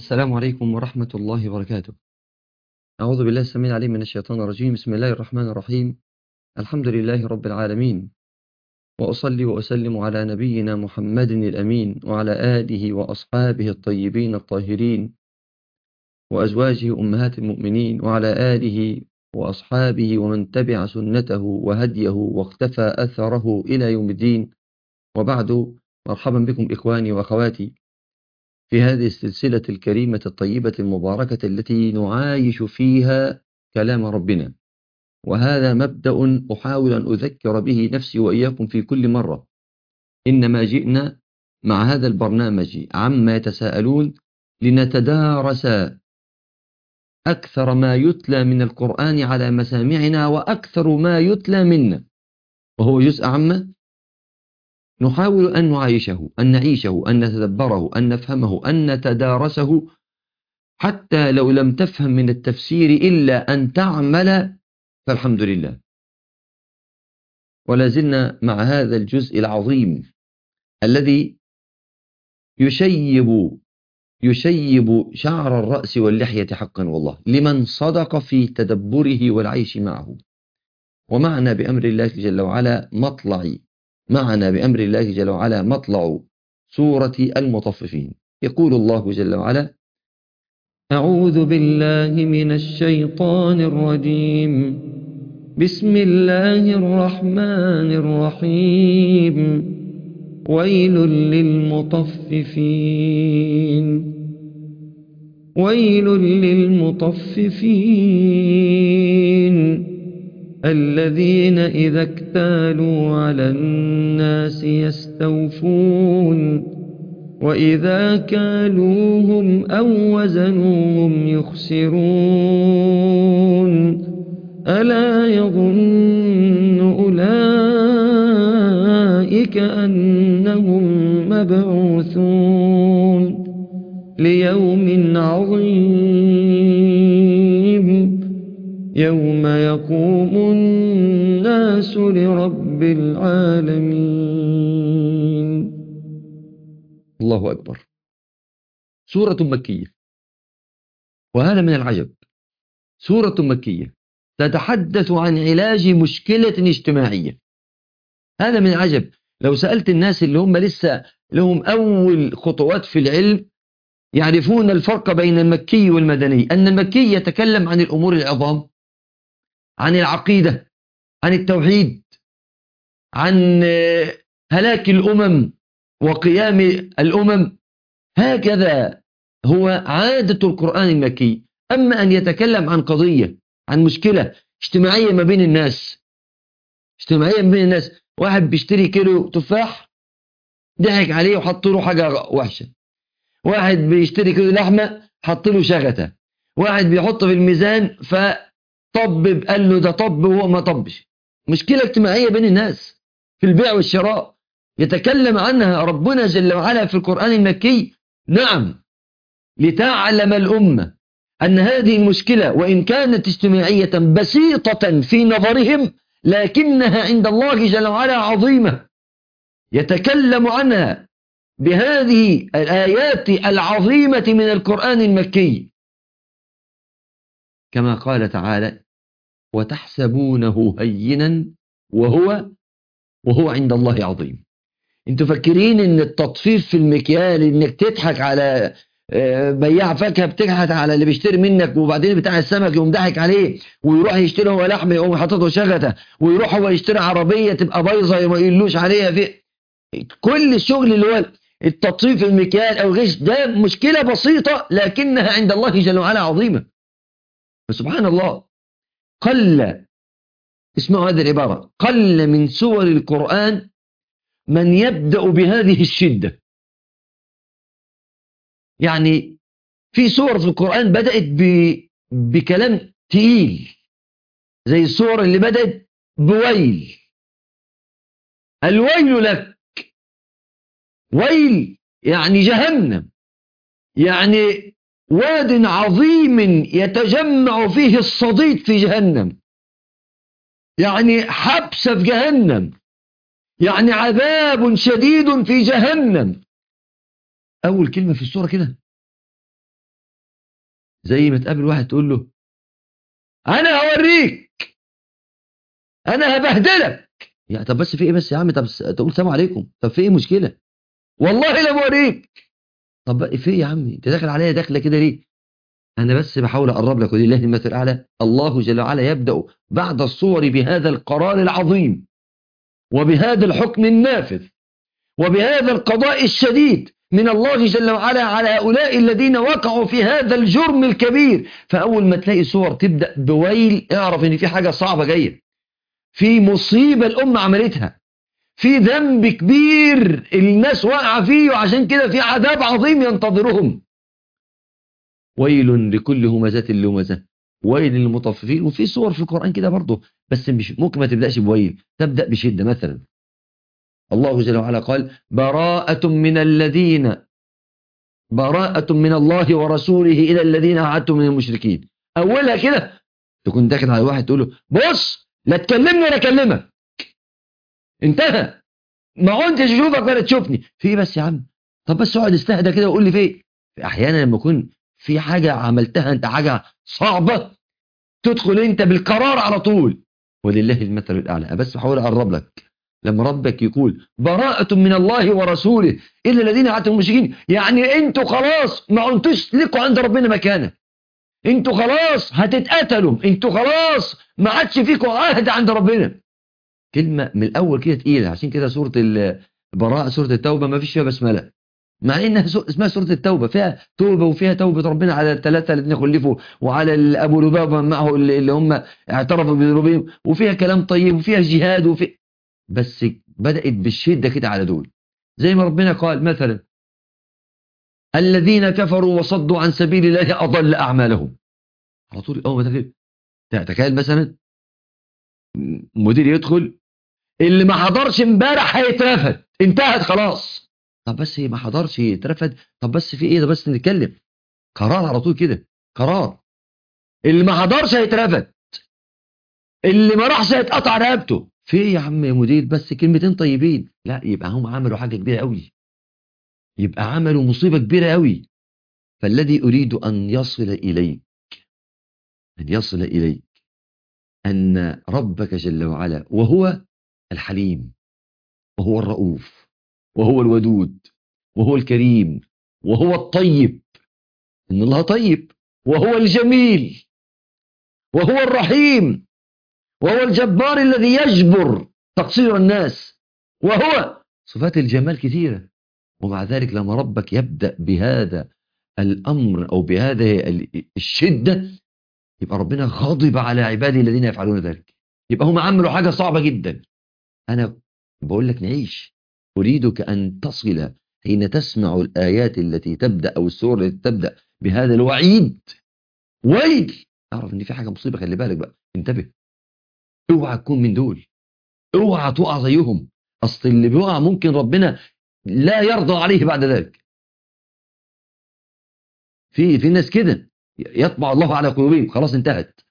السلام عليكم ورحمة الله وبركاته أعوذ بالله السميع العليم من الشيطان الرجيم بسم الله الرحمن الرحيم الحمد لله رب العالمين وأصلي وأسلم على نبينا محمد الأمين وعلى آله وأصحابه الطيبين الطاهرين وأزواجه أمهات المؤمنين وعلى آله وأصحابه ومن تبع سنته وهديه واقتفى أثره إلى يوم الدين وبعد مرحبا بكم إخواني وأخواتي في هذه السلسلة الكريمة الطيبة المباركة التي نعايش فيها كلام ربنا وهذا مبدأ أحاول أن أذكر به نفسي وإياكم في كل مرة إنما جئنا مع هذا البرنامج عما يتساءلون لنتدارس أكثر ما يتلى من القرآن على مسامعنا وأكثر ما يتلى منا وهو جزء عامة نحاول أن نعايشه أن نعيشه أن نتدبره أن نفهمه أن نتدارسه حتى لو لم تفهم من التفسير إلا أن تعمل فالحمد لله ولا زلنا مع هذا الجزء العظيم الذي يشيب يشيب شعر الرأس واللحية حقا والله لمن صدق في تدبره والعيش معه ومعنا بأمر الله جل وعلا مطلع معنا بأمر الله جل وعلا مطلع سورة المطففين يقول الله جل وعلا أعوذ بالله من الشيطان الرجيم بسم الله الرحمن الرحيم ويل للمطففين ويل للمطففين الذين إذا اكتالوا على الناس يستوفون وإذا كالوهم أو وزنوهم يخسرون ألا يظن أولئك أنهم مبعوثون ليوم عظيم يوم يقوم الناس لرب العالمين الله أكبر سورة مكية وهذا من العجب سورة مكية تتحدث عن علاج مشكلة اجتماعية هذا من العجب لو سألت الناس اللي هم لسه لهم أول خطوات في العلم يعرفون الفرق بين المكي والمدني أن المكي يتكلم عن الأمور العظام عن العقيدة عن التوحيد عن هلاك الأمم وقيام الأمم هكذا هو عادة القرآن المكي أما أن يتكلم عن قضية عن مشكلة اجتماعية ما بين الناس اجتماعية ما بين الناس واحد بيشتري كيلو تفاح ضحك عليه وحط له حاجة وحشة واحد بيشتري كيلو لحمة حط له شغتة واحد بيحط في الميزان فطبب قال له ده طب وهو ما طبش مشكلة اجتماعية بين الناس في البيع والشراء يتكلم عنها ربنا جل وعلا في القرآن المكي نعم لتعلم الأمة أن هذه المشكلة وإن كانت اجتماعية بسيطة في نظرهم لكنها عند الله جل وعلا عظيمة يتكلم عنها بهذه الآيات العظيمة من القرآن المكي كما قال تعالى وتحسبونه هينا وهو وهو عند الله عظيم انتوا فاكرين ان التطفيف في المكيال انك تضحك على بياع فاكهه بتضحك على اللي بيشتري منك وبعدين بتاع السمك يقوم ضحك عليه ويروح يشتري هو لحم يقوم حاطط له شغته ويروح هو يشتري عربيه تبقى بايظه ما يقولوش عليها في كل الشغل اللي هو التطفيف المكيال او غش ده مشكله بسيطه لكنها عند الله جل وعلا عظيمه فسبحان الله قل اسمعوا هذه العباره قل من سور القران من يبدا بهذه الشده يعني في سور في القرآن بدأت ب... بكلام تقيل زي السور اللي بدأت بويل الويل لك ويل يعني جهنم يعني واد عظيم يتجمع فيه الصديد في جهنم يعني حبس في جهنم يعني عذاب شديد في جهنم أول كلمة في السورة كده زي ما تقابل واحد تقول له انا هوريك انا هبهدلك يا طب بس في ايه بس يا عم طب س- تقول سلام عليكم طب في ايه مشكله والله لا بوريك طب بقى في ايه يا عم انت داخل عليا داخله كده ليه انا بس بحاول اقرب لك ولله المثل الاعلى الله جل وعلا يبدا بعد الصور بهذا القرار العظيم وبهذا الحكم النافذ وبهذا القضاء الشديد من الله جل وعلا على هؤلاء الذين وقعوا في هذا الجرم الكبير فأول ما تلاقي صور تبدأ بويل اعرف ان في حاجة صعبة جاية في مصيبة الأمة عملتها في ذنب كبير الناس واقعة فيه وعشان كده في عذاب عظيم ينتظرهم ويل لكل همزة لمزة ويل للمطففين وفي صور في القرآن كده برضه بس مش ممكن ما تبدأش بويل تبدأ بشدة مثلا الله جل وعلا قال براءة من الذين براءة من الله ورسوله إلى الذين عاهدتم من المشركين أولها كده تكون داخل على واحد تقول له بص لا تكلمني ولا أكلمك انتهى ما كنتش اشوفك ولا تشوفني في ايه بس يا عم طب بس اقعد استهدى كده وقول لي في ايه احيانا لما يكون في حاجه عملتها انت حاجه صعبه تدخل انت بالقرار على طول ولله المثل الاعلى أنا بس بحاول اقرب لك لما ربك يقول براءة من الله ورسوله إلا الذين عاتوا المشركين يعني انتوا خلاص ما انتوش لكم عند ربنا مكانه انتوا خلاص هتتقتلوا انتوا خلاص ما عادش فيكم عهد عند ربنا كلمة من الأول كده تقيلة عشان كده سورة البراءة سورة التوبة ما فيش فيها بسملة مع انها سو- اسمها سورة التوبة فيها توبة وفيها توبة ربنا على الثلاثة الذين خلفوا وعلى ال- أبو لبابة معه اللي اللي هم اعترفوا بذنوبهم وفيها كلام طيب وفيها جهاد وفي بس بدأت بالشدة كده على دول زي ما ربنا قال مثلا الذين كفروا وصدوا عن سبيل الله أضل أعمالهم على طول أول ما تخيل تخيل مثلا مدير يدخل اللي ما حضرش امبارح هيترفد انتهت خلاص طب بس ما حضرش يترفد طب بس في ايه ده بس نتكلم قرار على طول كده قرار اللي ما حضرش هيترفد اللي ما راحش هيتقطع رقبته في ايه يا عم يا مدير بس كلمتين طيبين لا يبقى هم عملوا حاجه كبيره قوي يبقى عملوا مصيبه كبيره قوي فالذي اريد ان يصل اليك ان يصل اليك ان ربك جل وعلا وهو الحليم وهو الرؤوف وهو الودود وهو الكريم وهو الطيب ان الله طيب وهو الجميل وهو الرحيم وهو الجبار الذي يجبر تقصير الناس وهو صفات الجمال كثيرة ومع ذلك لما ربك يبدأ بهذا الأمر أو بهذه ال- الشدة يبقى ربنا غاضب على عباده الذين يفعلون ذلك يبقى هم عملوا حاجة صعبة جدا أنا بقول لك نعيش أريدك أن تصل حين تسمع الآيات التي تبدأ أو السور التي تبدأ بهذا الوعيد ويل اعرف ان في حاجة مصيبة خلي بالك بقى انتبه اوعى تكون من دول اوعى تقع زيهم اصل اللي بيقع ممكن ربنا لا يرضى عليه بعد ذلك في في ناس كده يطبع الله على قلوبهم خلاص انتهت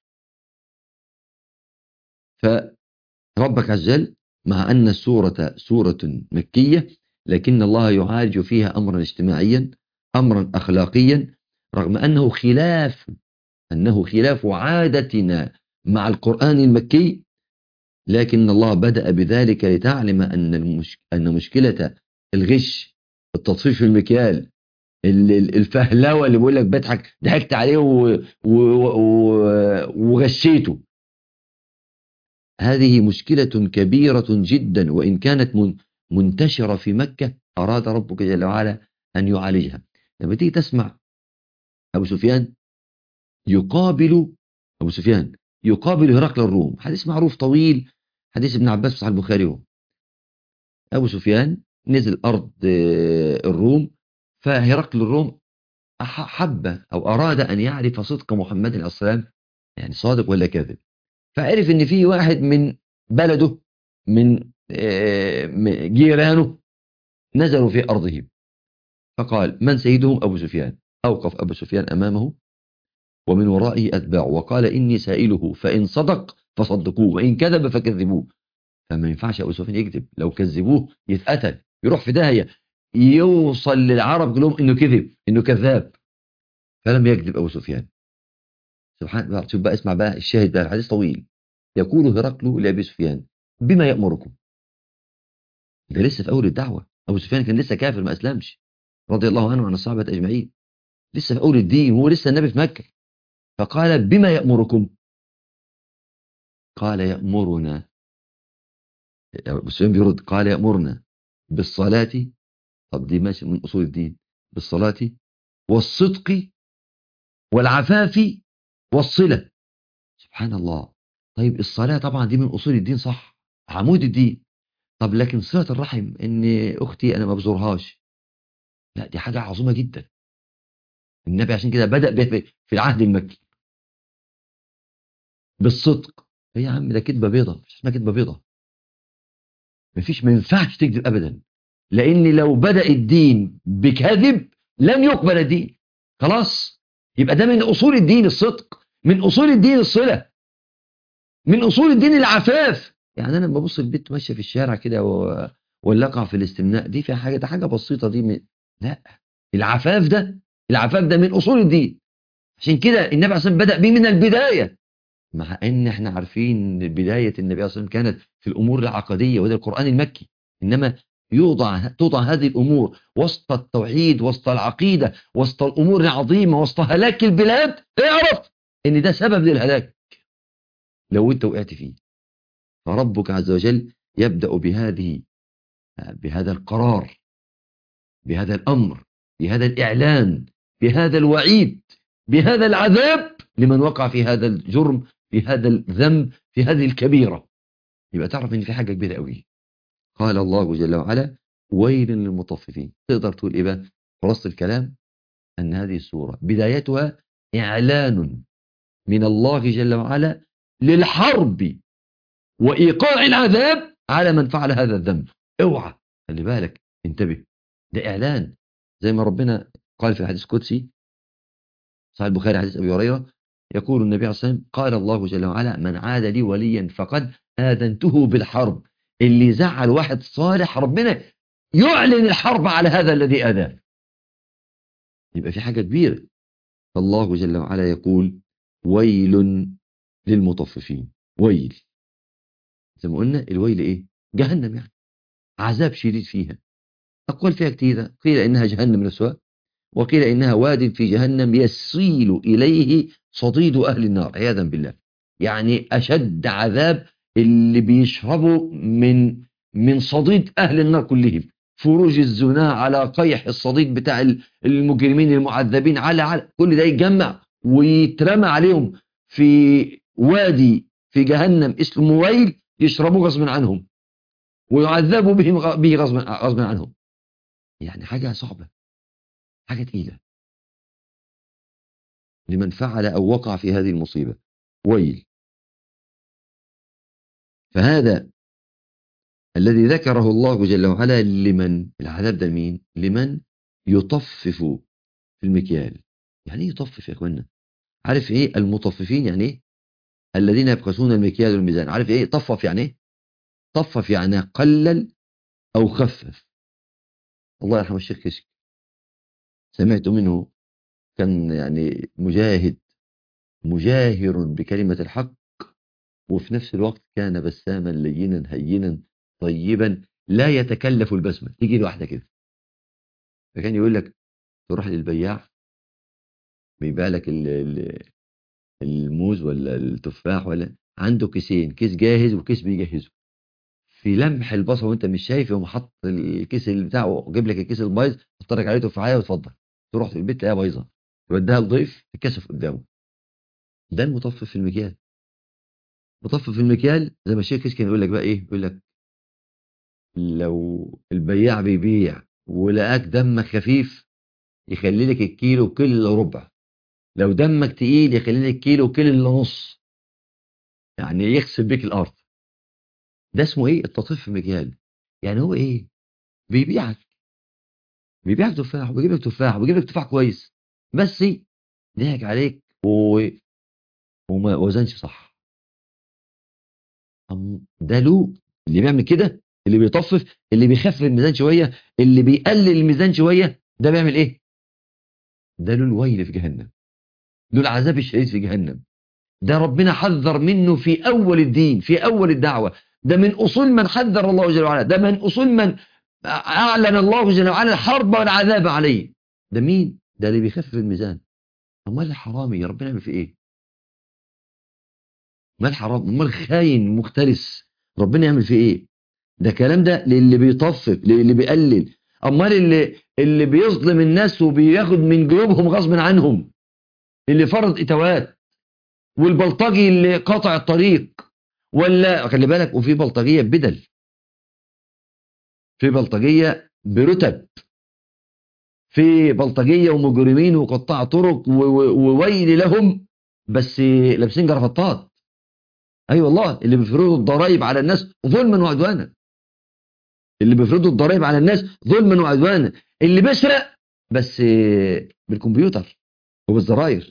فربك عز وجل مع أن السورة سورة مكية لكن الله يعالج فيها أمرا اجتماعيا أمرا أخلاقيا رغم أنه خلاف أنه خلاف عادتنا مع القرآن المكي لكن الله بدأ بذلك لتعلم أن المش... أن مشكلة الغش التطفيف في المكيال ال- ال- الفهلوه اللي بيقول لك بضحك ضحكت عليه و... و... و... وغشيته هذه مشكلة كبيرة جدا وإن كانت من... منتشرة في مكة أراد ربك جل وعلا أن يعالجها لما تيجي تسمع أبو سفيان يقابل أبو سفيان يقابل هرقل الروم حديث معروف طويل حديث ابن عباس في صحيح البخاري هو أبو سفيان نزل أرض آه، الروم فهرقل الروم أح- حب أو أراد أن يعرف صدق محمد عليه السلام يعني صادق ولا كاذب فعرف إن في واحد من بلده من آه، من جيرانه نزلوا في أرضهم فقال من سيدهم أبو سفيان أوقف أبو سفيان أمامه ومن ورائه أتباع وقال إني سائله فإن صدق فصدقوه وإن كذب فكذبوه فما ينفعش أبو سفيان يكذب لو كذبوه يتقتل يروح في داهية يوصل للعرب كلهم إنه كذب إنه كذاب فلم يكذب أبو سفيان سبحان الله شوف بقى اسمع بقى الشاهد بقى الحديث طويل يقول هرقل لأبي سفيان بما يأمركم ده لسه في أول الدعوة أبو سفيان كان لسه كافر ما أسلمش رضي الله عنه وعن الصحابة أجمعين لسه في أول الدين وهو لسه النبي في مكة فقال بما يأمركم قال يأمرنا أبو سفيان بيرد قال يأمرنا بالصلاة طب دي ماشي من أصول الدين بالصلاة والصدق والعفاف والصلة سبحان الله طيب الصلاة طبعا دي من أصول الدين صح عمود الدين طب لكن صلة الرحم إن أختي أنا ما بزورهاش لا دي حاجة عظيمة جدا النبي عشان كده بدأ به في العهد المكي بالصدق إيه يا عم ده كدبة بيضة مش اسمها كدبة بيضة مفيش ما ينفعش تكذب أبدا لأن لو بدأ الدين بكذب لن يقبل الدين خلاص يبقى ده من أصول الدين الصدق من أصول الدين الصلة من أصول الدين العفاف يعني أنا لما ببص البيت ماشية في الشارع كده و... ولا أقع في الاستمناء دي فيها حاجة ده حاجة بسيطة دي من... لا العفاف ده العفاف ده من أصول الدين عشان كده النبي عليه الصلاة والسلام بدأ بيه من البداية مع ان احنا عارفين بداية النبي عليه الصلاة والسلام كانت في الامور العقدية وده القرآن المكي انما يوضع توضع هذه الامور وسط التوحيد وسط العقيدة وسط الامور العظيمة وسط هلاك البلاد اعرف ان ده سبب للهلاك لو انت وقعت فيه فربك عز وجل يبدأ بهذه بهذا القرار بهذا الامر بهذا الاعلان بهذا الوعيد بهذا العذاب لمن وقع في هذا الجرم في هذا الذنب في هذه الكبيرة يبقى تعرف ان في حاجة كبيرة قوي قال الله جل وعلا ويل للمطففين تقدر تقول ايه بقى خلاصة الكلام ان هذه السورة بدايتها اعلان من الله جل وعلا للحرب وايقاع العذاب على من فعل هذا الذنب اوعى خلي بالك انتبه ده اعلان زي ما ربنا قال في الحديث القدسي صحيح البخاري حديث ابي هريره يقول النبي عليه الصلاه والسلام قال الله جل وعلا من عاد لي وليا فقد اذنته بالحرب اللي زعل واحد صالح ربنا يعلن الحرب على هذا الذي اذاه يبقى في حاجه كبيره فالله جل وعلا يقول ويل للمطففين ويل زي ما قلنا الويل ايه جهنم يعني عذاب شديد فيها اقوال فيها كثيره قيل انها جهنم نفسها وقيل إنها واد في جهنم يسيل إليه صديد أهل النار عياذا بالله يعني أشد عذاب اللي بيشربوا من من صديد أهل النار كلهم فروج الزنا على قيح الصديد بتاع المجرمين المعذبين على على كل ده يتجمع ويترمى عليهم في وادي في جهنم اسمه ويل يشربوه غصبا عنهم ويعذبوا بهم به غصبا عنهم يعني حاجة صعبة حاجة تقيلة لمن فعل أو وقع في هذه المصيبة ويل فهذا الذي ذكره الله جل وعلا لمن العذاب ده مين لمن يطفف في المكيال يعني ايه يطفف يا اخوانا عارف ايه المطففين يعني ايه الذين يبخسون المكيال والميزان عارف ايه طفف يعني ايه طفف يعني قلل او خفف الله يرحم الشيخ كشك سمعت منه كان يعني مجاهد مجاهر بكلمة الحق وفي نفس الوقت كان بساما لينا هينا طيبا لا يتكلف البسمة تيجي لوحده كده فكان يقول لك تروح للبياع بيبيع لك الموز ولا التفاح ولا عنده كيسين كيس جاهز وكيس بيجهزه في لمح البصر وانت مش شايف يقوم حط الكيس اللي بتاعه وجيب لك الكيس البايظ تتفرج عليه تفاحيه وتفضل تروح البيت تلاقيها بايظه توديها لضيف تتكسف قدامه ده المطفف في المكيال مطفف في المكيال زي ما الشيخ كان يقول لك بقى ايه يقول لك لو البياع بيبيع ولقاك دمك خفيف يخلي لك الكيلو كيلو الا ربع لو دمك تقيل يخلي لك كيلو كيلو الا نص يعني يخسف بيك الارض ده اسمه ايه التطفيف في المكيال يعني هو ايه بيبيعك بيبيعك تفاح وبيجيب لك تفاح وبيجيب لك تفاح كويس بس ضحك عليك و... وما وزنش صح ده له اللي بيعمل كده اللي بيطفف اللي بيخفف الميزان شويه اللي بيقلل الميزان شويه ده بيعمل ايه ده له الويل في جهنم له العذاب الشديد في جهنم ده ربنا حذر منه في أول الدين في أول الدعوة ده من أصول من حذر الله جل وعلا ده من أصول من أعلن الله جل وعلا الحرب والعذاب عليه ده مين؟ ده اللي بيخفف الميزان أمال الحرامي ربنا يعمل في إيه؟ ما الحرام أمال الخاين مختلس ربنا يعمل في إيه؟ ده كلام ده للي بيطفف للي بيقلل أمال اللي اللي بيظلم الناس وبياخد من جيوبهم غصب عنهم اللي فرض إتوات والبلطجي اللي قاطع الطريق ولا خلي بالك وفي بلطجية بدل في بلطجية برتب في بلطجية ومجرمين وقطاع طرق وويل لهم بس لابسين جرافطات اي أيوة والله اللي بيفرضوا الضرائب على الناس ظلما وعدوانا اللي بيفرضوا الضرائب على الناس ظلما وعدوانا اللي بيسرق بس بالكمبيوتر وبالزراير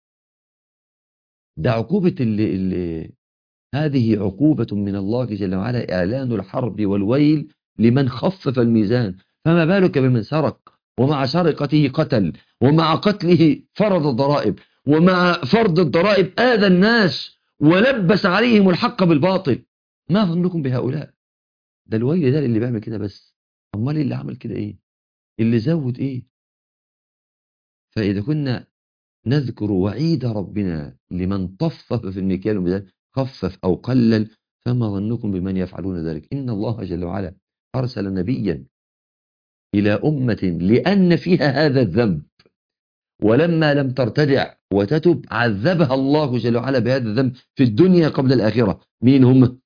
ده عقوبة اللي, اللي هذه عقوبة من الله جل وعلا إعلان الحرب والويل لمن خفف الميزان فما بالك بمن سرق ومع سرقته قتل ومع قتله فرض الضرائب ومع فرض الضرائب آذى الناس ولبس عليهم الحق بالباطل ما ظنكم بهؤلاء ده الويل ده اللي بيعمل كده بس امال اللي عمل كده ايه اللي زود ايه فاذا كنا نذكر وعيد ربنا لمن طفف في المكيال والميزان خفف او قلل فما ظنكم بمن يفعلون ذلك ان الله جل وعلا ارسل نبيا الى امه لان فيها هذا الذنب ولما لم ترتدع وتتب عذبها الله جل وعلا بهذا الذنب في الدنيا قبل الآخرة مين هم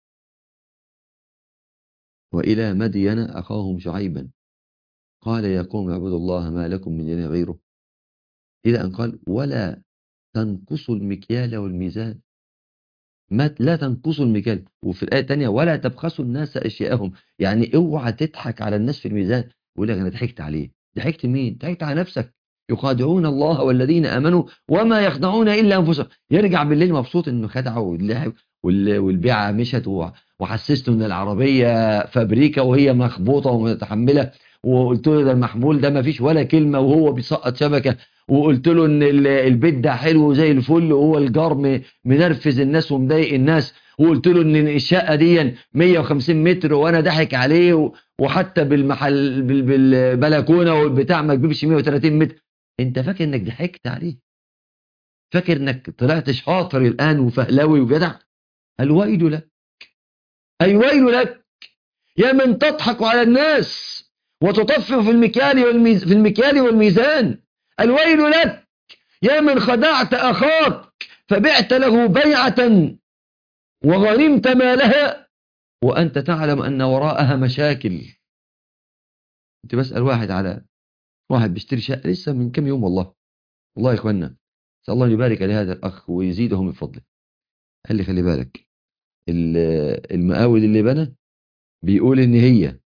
وإلى مدين أخاهم شعيبا قال يا قوم اعبدوا الله ما لكم من إله غيره إلى أن قال ولا تنقصوا المكيال والميزان ما لا تنقصوا المكيال وفي الآية الثانية ولا تبخسوا الناس أشياءهم يعني اوعى تضحك على الناس في الميزان يقول لك أنا ضحكت عليه ضحكت مين ضحكت على نفسك يخادعون الله والذين امنوا وما يخدعون الا انفسهم يرجع بالليل مبسوط انه خدعه واللعب والبيعه مشت وحسسته ان العربيه فابريكا وهي مخبوطه ومتحمله وقلت له ده المحمول ده ما فيش ولا كلمه وهو بيسقط شبكه وقلت له ان البيت ده حلو زي الفل وهو الجار منرفز الناس ومضايق الناس وقلت له ان الشقه دي 150 متر وانا ضحك عليه وحتى بالمحل بالبلكونه والبتاع ما تجيبش 130 متر انت فاكر انك ضحكت عليه فاكر انك طلعت شاطر الان وفهلاوي وجدع الويل لك الويل لك يا من تضحك على الناس وتطفف في المكيال والميز في المكيال والميزان الويل لك يا من خدعت اخاك فبعت له بيعة وغنمت مالها وانت تعلم ان وراءها مشاكل كنت بسأل واحد على واحد بيشتري شقة لسه من كم يوم والله والله يا اخوانا نسأل الله يبارك لهذا الأخ ويزيده من فضله قال لي خلي بالك المقاول اللي بنى بيقول إن هي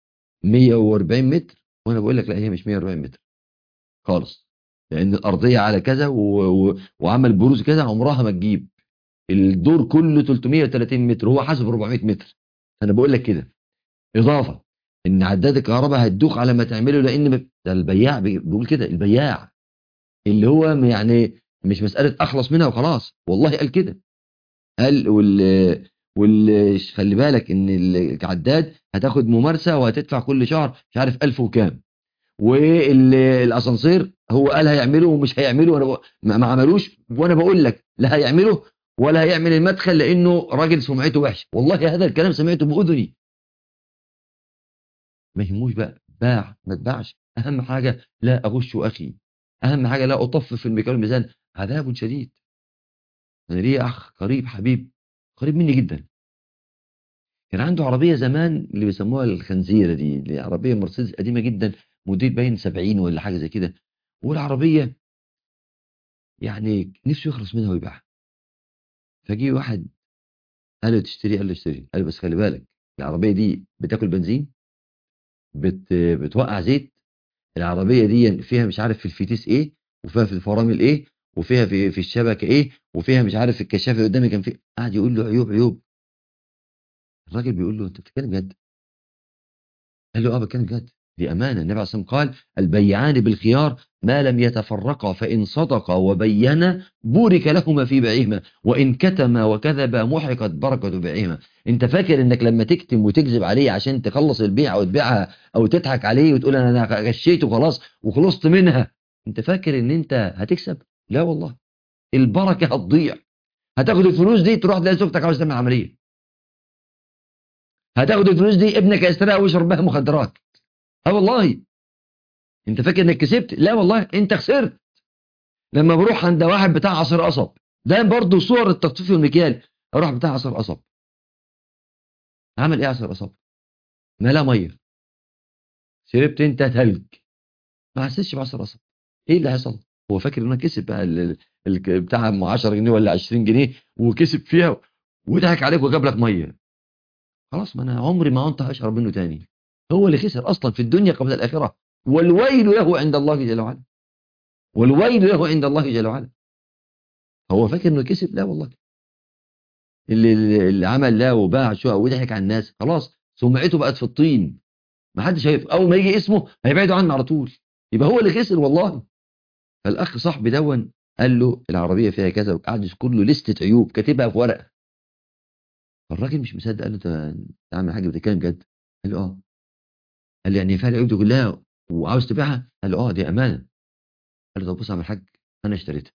140 متر وأنا بقول لك لا هي مش 140 متر خالص لأن الأرضية على كذا و... و... وعمل بروز كذا عمرها ما تجيب الدور كله 330 متر هو حاسب 400 متر أنا بقول لك كده إضافة إن عداد الكهرباء هتدوخ على ما تعمله لأن ده البياع بيقول كده البياع اللي هو يعني مش مسألة أخلص منها وخلاص والله قال كده قال وال وال خلي بالك إن العداد هتاخد ممارسة وهتدفع كل شهر مش عارف ألف وكام والأسانسير هو قال هيعمله ومش هيعمله وأنا ما عملوش وأنا بقول لك لا هيعمله ولا هيعمل المدخل لأنه راجل سمعته وحش والله هذا الكلام سمعته بأذني ما يهموش بقى باع ما تباعش أهم حاجة لا أغش أخي أهم حاجة لا أطفف في المكان الميزان عذاب شديد أنا ليه أخ قريب حبيب قريب مني جدا كان عنده عربية زمان اللي بيسموها الخنزيرة دي اللي عربية مرسيدس قديمة جدا موديل باين 70 ولا حاجة زي كده والعربية يعني نفسه يخلص منها ويبيعها فجي واحد قال له تشتري قال له اشتري قال له بس خلي بالك العربية دي بتاكل بنزين بت بتوقع زيت العربية دي فيها مش عارف في الفتيس ايه وفيها في الفرامل ايه وفيها في في الشبكة ايه وفيها مش عارف في الكشاف اللي قدامي كان فيه قاعد يقول له عيوب عيوب الراجل بيقول له انت بتتكلم جد قال له اه بتكلم جد دي أمانة النبي عليه الصلاة والسلام قال البيعان بالخيار ما لم يتفرقا فإن صدقا وبينا بورك لهما في بيعهما وإن كتما وكذبا محقت بركة بيعهما انت فاكر انك لما تكتم وتكذب عليه عشان تخلص البيع او تبيعها او تضحك عليه وتقول انا غشيت وخلاص وخلصت منها انت فاكر ان انت هتكسب لا والله البركة هتضيع هتاخد الفلوس دي تروح تلاقي زوجتك عاوز تعمل عملية هتاخد الفلوس دي ابنك هيسرقها ويشرب بها مخدرات اه والله انت فاكر انك كسبت لا والله انت خسرت لما بروح عند واحد بتاع عصير قصب ده برضه صور التخطيف والمكيال اروح بتاع عصير قصب عمل ايه عصير قصب ملا ميه شربت انت تلج ما حسيتش بعصير قصب ايه اللي حصل هو فاكر انه كسب بقى ال- ال- بتاع ام 10 جنيه ولا 20 جنيه وكسب فيها وضحك عليك وجاب لك ميه خلاص ما انا عمري ما انت هشرب منه تاني هو اللي خسر اصلا في الدنيا قبل الاخره والويل له عند الله جل وعلا والويل له عند الله جل وعلا هو فاكر انه كسب لا والله اللي, اللي عمل لا وباع شو وضحك على الناس خلاص سمعته بقت في الطين ما حدش شايف اول ما يجي اسمه هيبعدوا عنه على طول يبقى هو اللي خسر والله فالاخ صاحبي دون قال له العربيه فيها كذا وقعد يذكر له لسته عيوب كاتبها في ورقه فالراجل مش مصدق قال له انت أنت عامل حاجه بتتكلم جد قال له اه قال له يعني فيها العيوب دي كلها وعاوز تبيعها قال له اه دي امانه قال له طب بص يا عم الحاج انا اشتريتها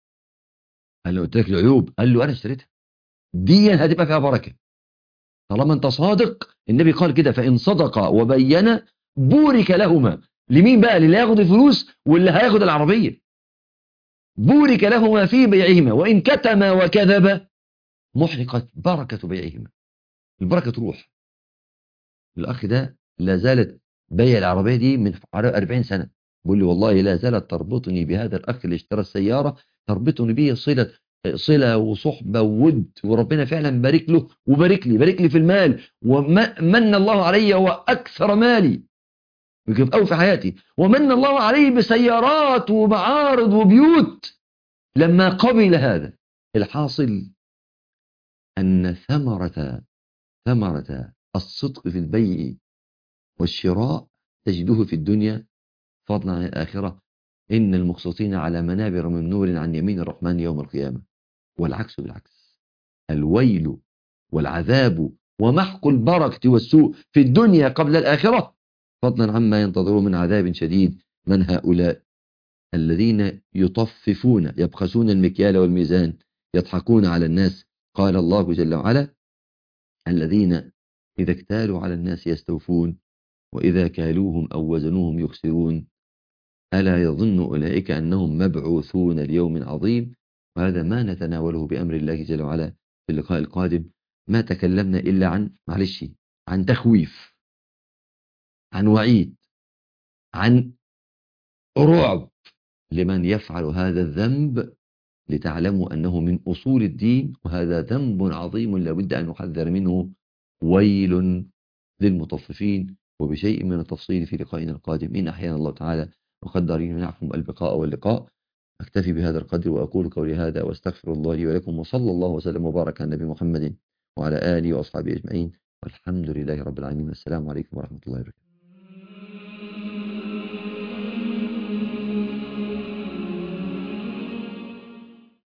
قال له قلت لك العيوب قال له انا اشتريتها دي هتبقى فيها بركه طالما انت صادق النبي قال كده فان صدق وبين بورك لهما لمين بقى اللي هياخد الفلوس واللي هياخد العربيه بورك لهما في بيعهما وان كتما وكذب محرقت بركه بيعهما البركه تروح الاخ ده لا زالت بيع العربيه دي من 40 سنه بيقول لي والله لا زالت تربطني بهذا الاخ اللي اشترى السياره تربطني به صله صله وصحبه وود وربنا فعلا بارك له وبارك لي بارك لي في المال ومن الله علي واكثر مالي يمكن قوي في حياتي ومن الله عليه بسيارات ومعارض وبيوت لما قبل هذا الحاصل ان ثمره ثمره الصدق في البيع والشراء تجده في الدنيا فضلا عن الآخرة إن المقسطين على منابر من نور عن يمين الرحمن يوم القيامة والعكس بالعكس الويل والعذاب ومحق البركة والسوء في الدنيا قبل الآخرة فضلا عما ينتظرون من عذاب شديد من هؤلاء الذين يطففون يبخسون المكيال والميزان يضحكون على الناس قال الله جل وعلا الذين إذا اكتالوا على الناس يستوفون وإذا كالوهم أو وزنوهم يخسرون ألا يظن أولئك أنهم مبعوثون ليوم عظيم وهذا ما نتناوله بأمر الله جل وعلا في اللقاء القادم ما تكلمنا إلا عن معلش عن تخويف عن وعيد عن رعب لمن يفعل هذا الذنب لتعلموا أنه من أصول الدين وهذا ذنب عظيم لابد أن نحذر منه ويل للمطففين وبشيء من التفصيل في لقائنا القادم إن أحيانا الله تعالى وقدر يمنعكم البقاء واللقاء أكتفي بهذا القدر وأقول قولي هذا وأستغفر الله لي ولكم وصلى الله وسلم وبارك على النبي محمد وعلى آله وأصحابه أجمعين والحمد لله رب العالمين والسلام عليكم ورحمة الله وبركاته